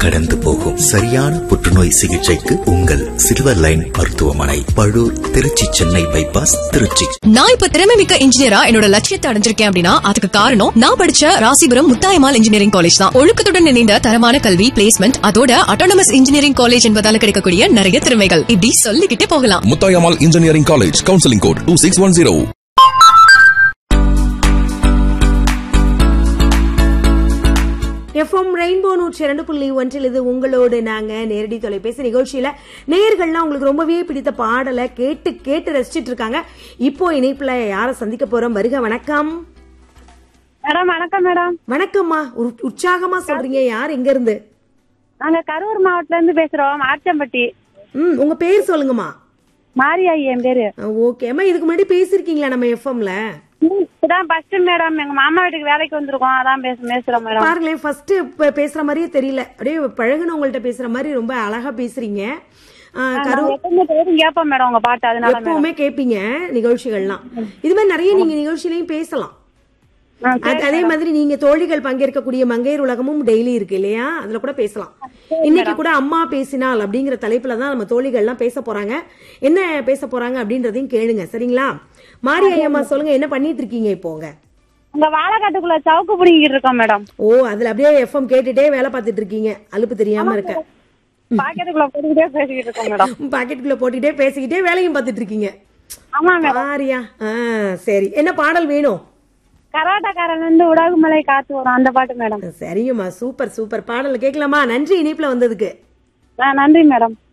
கடந்து போகும் சரியான புற்றுநோய் சிகிச்சைக்கு உங்கள் சில்வர் லைன் மருத்துவமனை பழூர் திருச்சி சென்னை பைபாஸ் திருச்சி நான் இப்ப திறமை மிக்க இன்ஜினியரா என்னோட லட்சியத்தை அடைஞ்சிருக்கேன் அப்படின்னா அதுக்கு காரணம் நான் படிச்ச ராசிபுரம் முத்தாயமால் இன்ஜினியரிங் காலேஜ் தான் ஒழுக்கத்துடன் இணைந்த தரமான கல்வி பிளேஸ்மெண்ட் அதோட அட்டானமஸ் இன்ஜினியரிங் காலேஜ் என்பதால கிடைக்கக்கூடிய நிறைய திறமைகள் இப்படி சொல்லிக்கிட்டே போகலாம் Muthayammal engineering college counselling code two six one zero FM Rainbow நூற்றி இரண்டு புள்ளி ஒன்றில் இது உங்களோடு நாங்க நேரடி தொலைபேசி நிகழ்ச்சியில நேயர்கள்லாம் உங்களுக்கு ரொம்பவே பிடித்த பாடலை கேட்டு கேட்டு ரசிச்சிட்டு இருக்காங்க இப்போ இணைப்புல யாரை சந்திக்க போறோம் வருக வணக்கம் மேடம் வணக்கம் மேடம் வணக்கம்மா உற்- உற்சாகமா சொல்றீங்க யார் எங்க இருந்து நாங்க கரூர் மாவட்டத்துல இருந்து பேசுறோம் ஆச்சம்பட்டி ம் உங்க பேர் சொல்லுங்கம்மா மாரியாயி என் பேரு ஓகே அம்மா இதுக்கு முன்னாடி பேசிருக்கீங்களா நம்ம எஃப்எம்ல இதான் ஃபர்ஸ்ட் மேடம் எங்க மாமா வீட்டுக்கு வேலைக்கு வந்திருக்கோம் அதான் பேச பேசுறோம் மேடம் பாருங்களேன் ஃபர்ஸ்ட் பேசுற மாதிரியே தெரியல அப்படியே பழகுனவங்கள்ட்ட பேசுற மாதிரி ரொம்ப அழகா பேசுறீங்க ஆ, கரு நாங்க எப்பவுமே டெய்லி கேட்போம் மேடம் உங்க பாட்டு அதனால மேடம் எப்பவுமே கேப்பீங்க நிகழ்ச்சிகள்லாம் இது மாதிரி நிறைய நீங்க நிகழ்ச்சியிலையும் பேசலாம் ஆ, அது அதே மாதிரி நீங்க தோழிகள் பங்கேற்கக்கூடிய மங்கையர் உலகமும் டெய்லி இருக்கு இல்லையா அதுல கூட பேசலாம் இன்னைக்கு கூட அம்மா பேசினால் அப்படிங்கிற தலைப்புல தான் நம்ம தோழிகள்லாம் பேச போறாங்க என்ன பேச போறாங்க அப்படின்றதையும் கேளுங்க சரிங்களா மாரி ஐயம்மா சொல்லுங்க என்ன பண்ணிட்டு இருக்கீங்க இப்போங்க உங்க வாழைக்காட்டுக்குள்ள சவுக்கு பிடிங்கிட்டு இருக்கோம் மேடம் ஓ அதுல அப்படியே எஃப்எம் கேட்டுட்டே வேலை பார்த்துட்டு இருக்கீங்க அலுப்பு தெரியாம இருக்க பாக்கெட்டுக்குள்ள போட்டுக்கிட்டே பேசிக்கிட்டு இருக்கோம் மேடம் பாக்கெட்டுக்குள்ள போட்டுக்கிட்டே பேசிக்கிட்டே வேலையும் பார்த்துட்டு இருக்கீங்க ஆமா மேடம் மாரியா ஆ சரி என்ன பாடல் வேணும் கராட்டாக்காரன் இருந்து உடாகுமலை காத்து வரும் அந்த பாட்டு மேடம் சரிங்கம்மா சூப்பர் சூப்பர் பாடல் கேட்கலாமா நன்றி இனிப்புல வந்ததுக்கு ஆ, நன்றி மேடம்